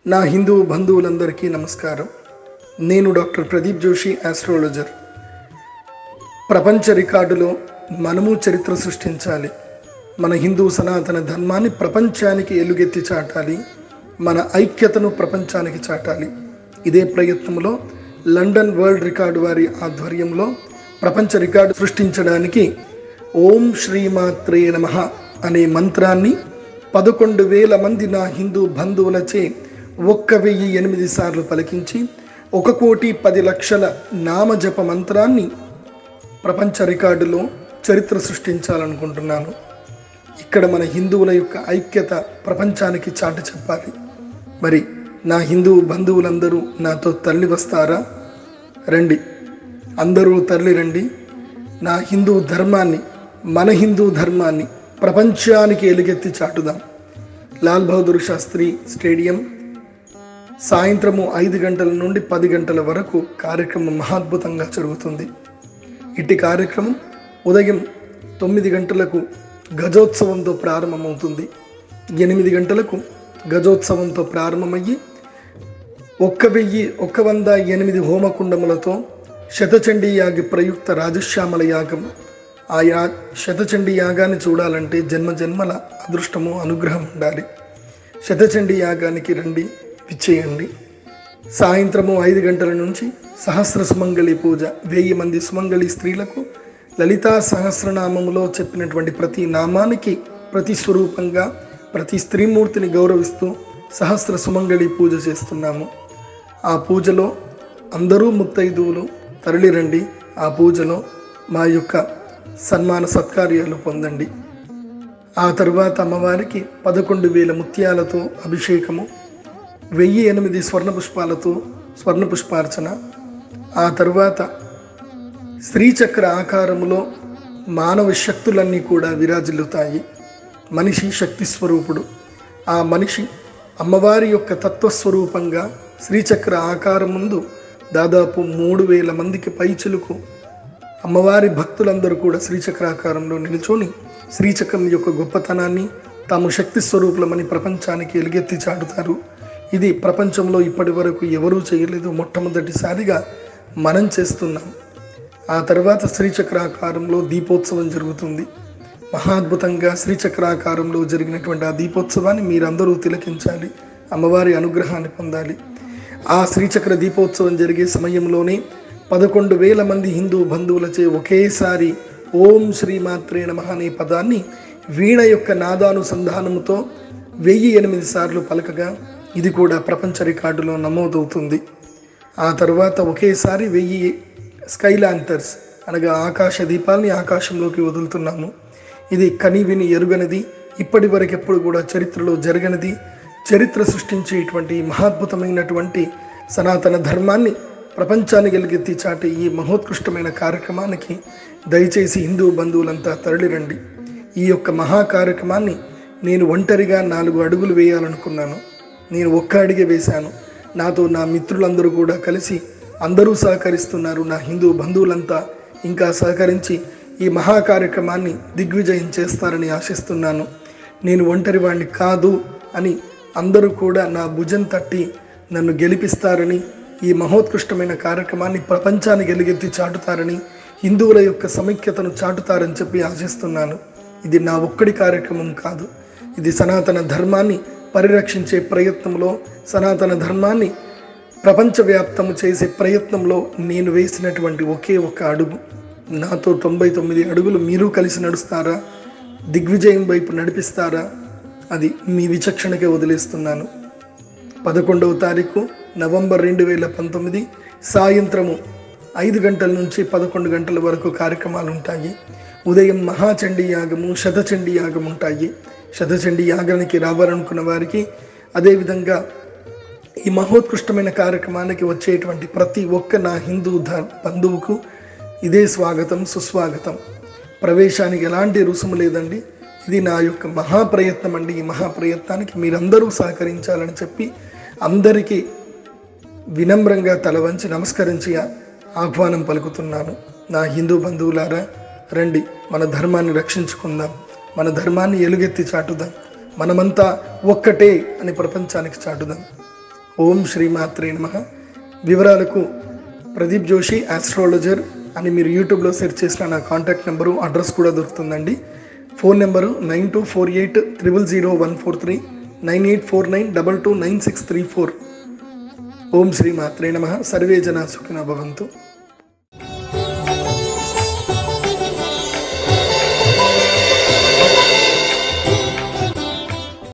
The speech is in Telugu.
నా హిందూ బంధువులందరికీ నమస్కారం నేను డాక్టర్ ప్రదీప్ జోషి ఆస్ట్రాలజర్ ప్రపంచ రికార్డులో మనము చరిత్ర సృష్టించాలి మన హిందూ సనాతన ధర్మాన్ని ప్రపంచానికి ఎలుగెత్తి చాటాలి మన ఐక్యతను ప్రపంచానికి చాటాలి ఇదే ప్రయత్నంలో లండన్ వరల్డ్ రికార్డు వారి ఆధ్వర్యంలో ప్రపంచ రికార్డు సృష్టించడానికి ఓం శ్రీమాత్రే నమ అనే మంత్రాన్ని పదకొండు వేల మంది నా హిందూ బంధువులచే ఒక్క వెయ్యి ఎనిమిది సార్లు పలికించి ఒక కోటి పది లక్షల నామజప మంత్రాన్ని ప్రపంచ రికార్డులో చరిత్ర సృష్టించాలనుకుంటున్నాను ఇక్కడ మన హిందువుల యొక్క ఐక్యత ప్రపంచానికి చాటి చెప్పాలి మరి నా హిందూ బంధువులందరూ నాతో తరలి వస్తారా రండి అందరూ తరలి రండి నా హిందూ ధర్మాన్ని మన హిందూ ధర్మాన్ని ప్రపంచానికి ఎలుగెత్తి చాటుదాం లాల్ బహదూర్ శాస్త్రి స్టేడియం సాయంత్రము ఐదు గంటల నుండి పది గంటల వరకు కార్యక్రమం మహాద్భుతంగా జరుగుతుంది ఇట్టి కార్యక్రమం ఉదయం తొమ్మిది గంటలకు గజోత్సవంతో ప్రారంభమవుతుంది ఎనిమిది గంటలకు గజోత్సవంతో ప్రారంభమయ్యి ఒక్క వెయ్యి ఒక్క వంద ఎనిమిది హోమకుండములతో శతచండీ యాగి ప్రయుక్త రాజశ్యామల యాగం ఆ యా శతచండీ యాగాన్ని చూడాలంటే జన్మ జన్మల అదృష్టము అనుగ్రహం ఉండాలి శతచండీ యాగానికి రండి విచ్చేయండి సాయంత్రము ఐదు గంటల నుంచి సహస్ర సుమంగళి పూజ వెయ్యి మంది సుమంగళి స్త్రీలకు లలితా సహస్రనామములో చెప్పినటువంటి ప్రతి నామానికి ప్రతి స్వరూపంగా ప్రతి స్త్రీమూర్తిని గౌరవిస్తూ సహస్ర సుమంగళి పూజ చేస్తున్నాము ఆ పూజలో అందరూ ముత్తైదువులు తరలిరండి ఆ పూజలో మా యొక్క సన్మాన సత్కార్యాలు పొందండి ఆ తరువాత అమ్మవారికి పదకొండు వేల ముత్యాలతో అభిషేకము వెయ్యి ఎనిమిది స్వర్ణ పుష్పాలతో స్వర్ణ పుష్పార్చన ఆ తరువాత శ్రీచక్ర ఆకారములో మానవ శక్తులన్నీ కూడా విరాజిల్లుతాయి మనిషి శక్తి స్వరూపుడు ఆ మనిషి అమ్మవారి యొక్క తత్వస్వరూపంగా శ్రీచక్ర ఆకారం ముందు దాదాపు మూడు వేల మందికి పైచులకు అమ్మవారి భక్తులందరూ కూడా శ్రీచక్రాకారంలో నిలుచొని శ్రీచక్రం యొక్క గొప్పతనాన్ని తాము శక్తి స్వరూపులమని ప్రపంచానికి ఎలుగెత్తి చాటుతారు ఇది ప్రపంచంలో ఇప్పటి వరకు ఎవరూ చేయలేదు మొట్టమొదటిసారిగా మనం చేస్తున్నాం ఆ తర్వాత శ్రీచక్రాకారంలో దీపోత్సవం జరుగుతుంది మహాద్భుతంగా శ్రీచక్రాకారంలో జరిగినటువంటి ఆ దీపోత్సవాన్ని మీరందరూ తిలకించాలి అమ్మవారి అనుగ్రహాన్ని పొందాలి ఆ శ్రీచక్ర దీపోత్సవం జరిగే సమయంలోనే పదకొండు వేల మంది హిందూ బంధువులచే ఒకేసారి ఓం శ్రీమాత్రే నమ అనే పదాన్ని వీణ యొక్క నాదానుసంధానముతో వెయ్యి ఎనిమిది సార్లు పలకగా ఇది కూడా ప్రపంచ రికార్డులో నమోదవుతుంది ఆ తర్వాత ఒకేసారి వెయ్యి స్కైలాంతర్స్ అనగా ఆకాశ దీపాల్ని ఆకాశంలోకి వదులుతున్నాము ఇది కని విని ఎరుగనిది ఇప్పటి వరకు ఎప్పుడు కూడా చరిత్రలో జరగనిది చరిత్ర సృష్టించేటువంటి మహాద్భుతమైనటువంటి సనాతన ధర్మాన్ని ప్రపంచానికి ఎలుగెత్తి చాటే ఈ మహోత్కృష్టమైన కార్యక్రమానికి దయచేసి హిందూ బంధువులంతా తరలిరండి ఈ యొక్క మహా కార్యక్రమాన్ని నేను ఒంటరిగా నాలుగు అడుగులు వేయాలనుకున్నాను నేను ఒక్క అడిగే వేశాను నాతో నా మిత్రులందరూ కూడా కలిసి అందరూ సహకరిస్తున్నారు నా హిందూ బంధువులంతా ఇంకా సహకరించి ఈ మహా కార్యక్రమాన్ని దిగ్విజయం చేస్తారని ఆశిస్తున్నాను నేను ఒంటరి వాడిని కాదు అని అందరూ కూడా నా భుజం తట్టి నన్ను గెలిపిస్తారని ఈ మహోత్కృష్టమైన కార్యక్రమాన్ని ప్రపంచానికి ఎలుగెత్తి చాటుతారని హిందువుల యొక్క సమైక్యతను చాటుతారని చెప్పి ఆశిస్తున్నాను ఇది నా ఒక్కడి కార్యక్రమం కాదు ఇది సనాతన ధర్మాన్ని పరిరక్షించే ప్రయత్నంలో సనాతన ధర్మాన్ని ప్రపంచవ్యాప్తము చేసే ప్రయత్నంలో నేను వేసినటువంటి ఒకే ఒక అడుగు నాతో తొంభై తొమ్మిది అడుగులు మీరు కలిసి నడుస్తారా దిగ్విజయం వైపు నడిపిస్తారా అది మీ విచక్షణకే వదిలేస్తున్నాను పదకొండవ తారీఖు నవంబర్ రెండు వేల పంతొమ్మిది సాయంత్రము ఐదు గంటల నుంచి పదకొండు గంటల వరకు కార్యక్రమాలు ఉంటాయి ఉదయం మహాచండీ యాగము శతచండీ యాగం ఉంటాయి శతచండీ యాగానికి రావాలనుకున్న వారికి అదేవిధంగా ఈ మహోత్కృష్టమైన కార్యక్రమానికి వచ్చేటువంటి ప్రతి ఒక్క నా హిందూ ధ బంధువుకు ఇదే స్వాగతం సుస్వాగతం ప్రవేశానికి ఎలాంటి రుసుము లేదండి ఇది నా యొక్క మహాప్రయత్నం అండి ఈ మహాప్రయత్నానికి మీరందరూ సహకరించాలని చెప్పి అందరికీ వినమ్రంగా తల వంచి నమస్కరించి ఆహ్వానం పలుకుతున్నాను నా హిందూ బంధువులారా రండి మన ధర్మాన్ని రక్షించుకుందాం మన ధర్మాన్ని ఎలుగెత్తి చాటుదాం మనమంతా ఒక్కటే అని ప్రపంచానికి చాటుదాం ఓం శ్రీమాత్రే నమ వివరాలకు ప్రదీప్ జోషి ఆస్ట్రాలజర్ అని మీరు యూట్యూబ్లో సెర్చ్ చేసిన నా కాంటాక్ట్ నెంబరు అడ్రస్ కూడా దొరుకుతుందండి phone number nine two four eight triple zero one four three nine eight four nine double two nine six three four ఓం శ్రీ మాత్రే నమ సర్వే జనా సుఖినో భవంతు